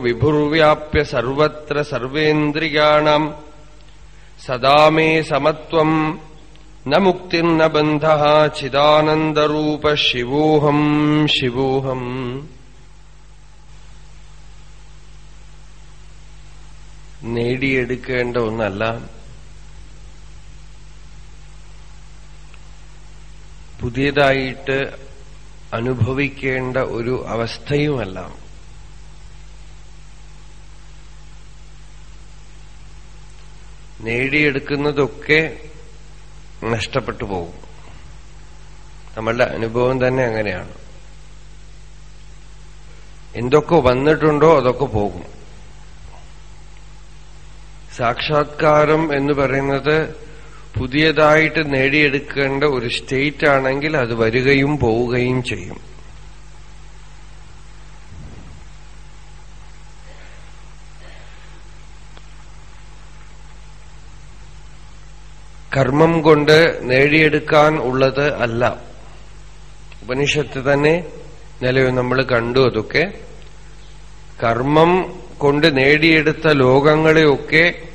വിഭുർവ്യാപ്യ സർവത്ര സർവേന്ദ്രിയാണാം സദാ മേ സമത്വം ന മുക്തിർന ബന്ധ ചിദാനന്ദരൂപ ശിവോഹം ശിവോഹം നേടിയെടുക്കേണ്ട ഒന്നല്ല പുതിയതായിട്ട് അനുഭവിക്കേണ്ട ഒരു അവസ്ഥയുമല്ല നേടിയെടുക്കുന്നതൊക്കെ നഷ്ടപ്പെട്ടു പോകും നമ്മളുടെ അനുഭവം തന്നെ അങ്ങനെയാണ് എന്തൊക്കെ വന്നിട്ടുണ്ടോ അതൊക്കെ പോകും സാക്ഷാത്കാരം എന്ന് പറയുന്നത് പുതിയതായിട്ട് നേടിയെടുക്കേണ്ട ഒരു സ്റ്റേറ്റ് ആണെങ്കിൽ അത് വരികയും പോവുകയും ചെയ്യും കർമ്മം കൊണ്ട് നേടിയെടുക്കാൻ ഉള്ളത് അല്ല ഉപനിഷത്ത് തന്നെ നിലയോ നമ്മൾ കണ്ടു അതൊക്കെ കർമ്മം കൊണ്ട് നേടിയെടുത്ത ലോകങ്ങളെയൊക്കെ